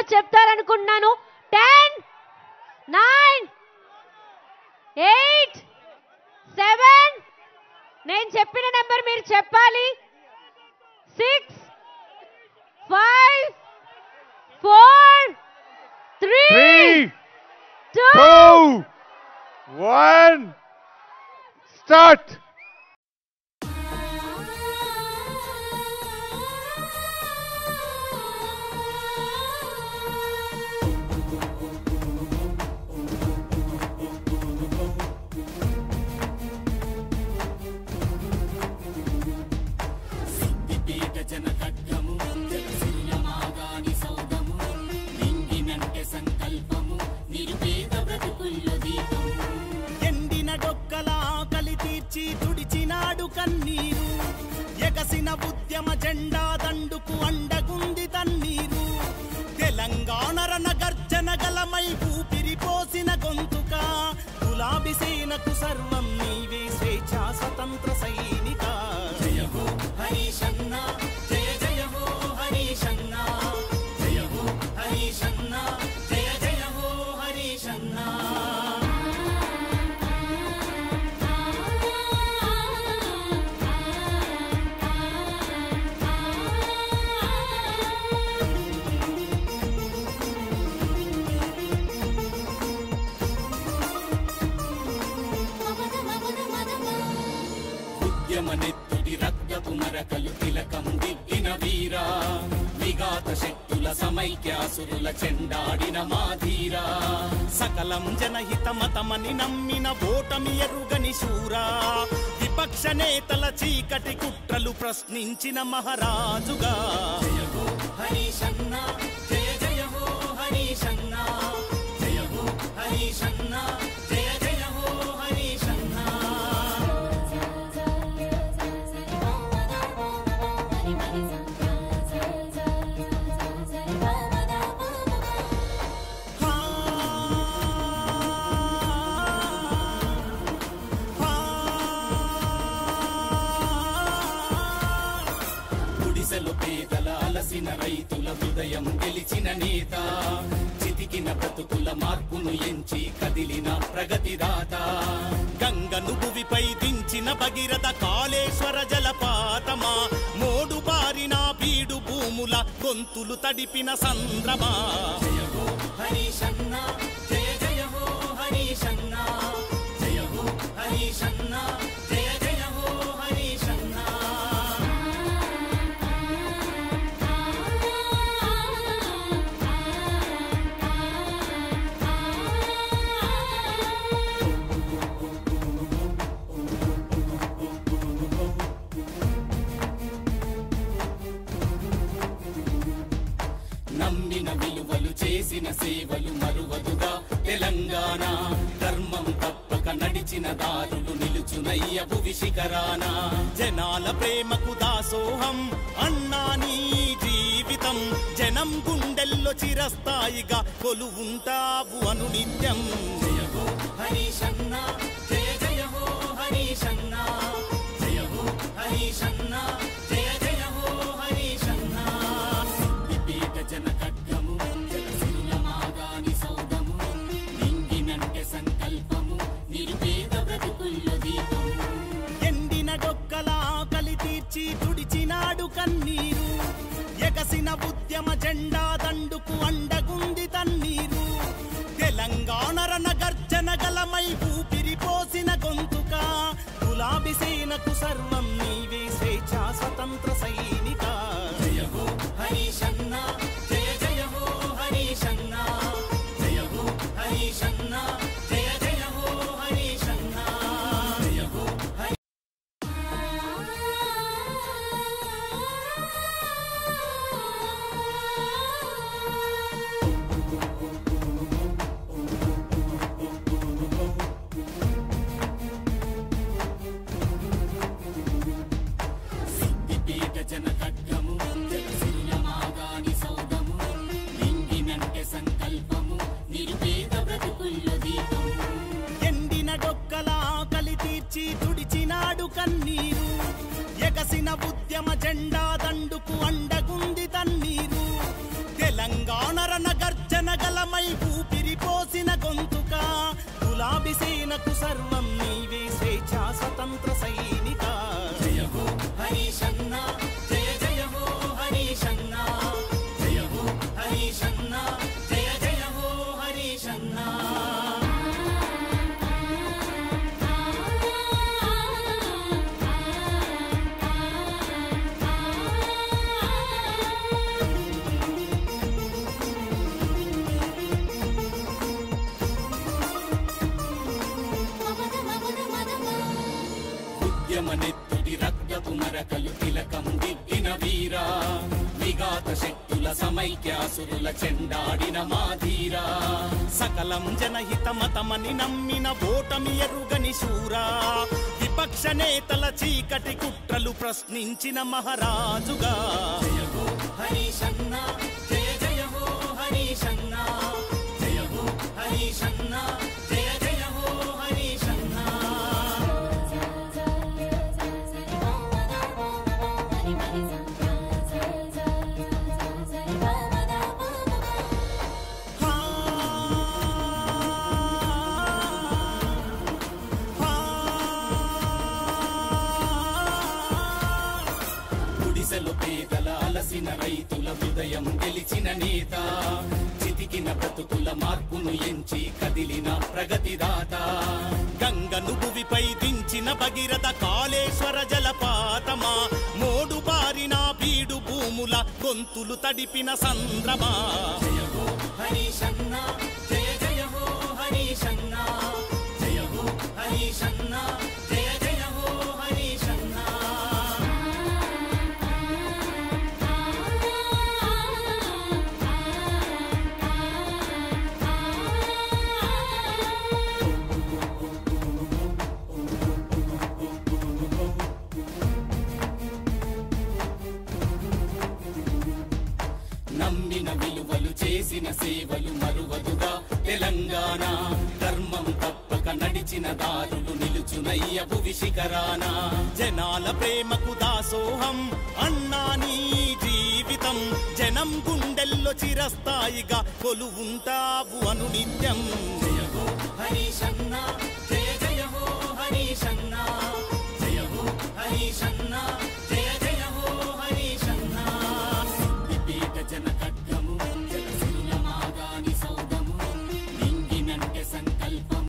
Number చెప్తారనుకుంటున్నాను ten nine eight seven నేను చెప్పిన నెంబర్ మీరు చెప్పాలి six five four three Three, two two, one, start. ఎండిన డొక్కల ఆకలి తీర్చి తుడిచినాడు కన్నీరు ఎగసిన ఉద్యమ జెండా దండుకు అండగుంది తన్నీరు తెలంగాణ రణ గర్జన గలమై ఊపిరి పోసిన గొంతుక గులాబీ సేనకు సర్వం నీవే స్వేచ్ఛా స్వతంత్ర సైనిక జయ హో హరీశన్న జయ జయ హో హరీశన్న జయ హో హరీశన్న జయ జయ హో హరీశన్న ఉద్యమనెత్తుడి రక్తపు మరకలు తిలకం దిద్దిన వీరా విఘాత శక్తుల సమైక్యాసురుల చెండాడిన మాధీరా సకలం జనహిత మతమని నమ్మిన ఓటమి ఎరుగని శూరా విపక్ష నేతల చీకటి కుట్రలు ప్రశ్నించిన మహారాజుగా జయ హో హరీశన్న జయ జయ హో హరీశన్న జయ హో హరీశన్న జయ జయ హో హరీశన్న గుడిసెలు పేదల అలసిన రైతుల హృదయం గెలిచిన నేత చితికిన బ్రతుకుల మార్పును ఎంచి కదిలిన ప్రగతిదాత గంగను భువిపై దించిన భగీరథ కాళేశ్వర జలపాతమా మోడు బారిన బీడు భూముల గొంతులు తడిపిన సంద్రమా జయ హో హరీశన్న జయ జయ హో హరీశన్న జయ హో హరీశన్న జయ జయ హో హరీశన్న నమ్మిన విలువలు చేసిన సేవలు మరువదుగా తెలంగాణ ధర్మం తప్పక నడిచిన దారులు నిలుచునయ్య భువి శిఖరాన జనాల ప్రేమకు దాసోహం అన్నా నీ జీవితం జనం గుండెల్లో చిరస్థాయిగా కొలువుంటావు అను నిత్యం జయ హో హరీశన్న జయ జయ హో హరీశన్న జయ హో హరీశన్న జయ జయ హో హరీశన్న విపీత జన ఖడ్గము జలసిరుల మాగాని సౌదము నింగినంటే సంకల్పము నిరుపేద బ్రతుకుల్లో దీపము ఎండిన డొక్కల ఆకలి తీర్చి తుడిచినాడు కన్నీరు ఎగసిన ఉద్యమ జెండా దండుకు అండగుంది తన్నీరు తెలంగాణ రణ గర్జన గలమై ఊపిరి పోసిన గొంతుక గులాబీ సేనకు సర్వం నీవే స్వేచ్ఛా స్వతంత్ర సైనిక జయ హో హరీశన్న జయ జయ హో హరీశన్న జయ హో హరీశన్న జయ జయ హో హరీశన్న జయ హో హరి సిద్ధిపీఠ జన ఖడ్గము జలసిరుల మాగాని సౌదము నింగినంటే సంకల్పము నిరుపేద బ్రతుకుల్లో దీపము ఎండిన డొక్కల ఆకలి తీర్చి తుడిచినాడు కన్నీరు ఎగసిన ఉద్యమ జెండా దండుకు అండగుంది తన్నీరు తెలంగాణ రణ రణగలమై ఊపిరి పోసిన గొంతుక గులాబీ సేనకు సర్వం నీవే స్వేచ్ఛా స్వతంత్ర సైనిక జయ హో హరీశన్న జయ జయ హో హరీశన్న జయ హో హరీశన్న జయ జయ హో హరీశన్న ఉద్యమ నెత్తుడి రక్తపు మరకలు తిలకం దిద్దిన వీరా విఘాత శక్తుల సమైక్యాసురుల చెండాడిన మాధీరా సకలం జనహిత మతమని నమ్మిన ఓటమి ఎరుగని శూరా విపక్ష నేతల చీకటి కుట్రలు ప్రశ్నించిన మహారాజుగా జయ హో హరీశన్న జయ జయ హో హరీశన్న జయ హో హరీశన్న జయ జయ హో హరీశన్న గుడిసెలు పేదల అలసిన రైతుల హృదయం గెలిచిన నేత చితికిన బ్రతుకుల మార్పును ఎంచి కదిలిన ప్రగతిదాత గంగను భువిపై దించిన భగీరథ కాళేశ్వర జలపాతమా మోడు బారిన బీడు భూముల గొంతులు తడిపిన సంద్రమా జయ హో హరీశన్న జయ జయ హో హరీశన్న జయ హో హరీశన్న జయ జయ హో హరీశన్న నమ్మిన విలువలు చేసిన సేవలు మరువదుగా తెలంగాణ ధర్మం తప్పక నడిచిన దారులు నిలుచునయ్య భువి శిఖరాన జనాల ప్రేమకు దాసోహం అన్నా నీ జీవితం జనం గుండెల్లో చిరస్థాయిగా కొలువుంటావు అను నిత్యం జయ హో హరీశన్న జయ జయ హో హరీశన్న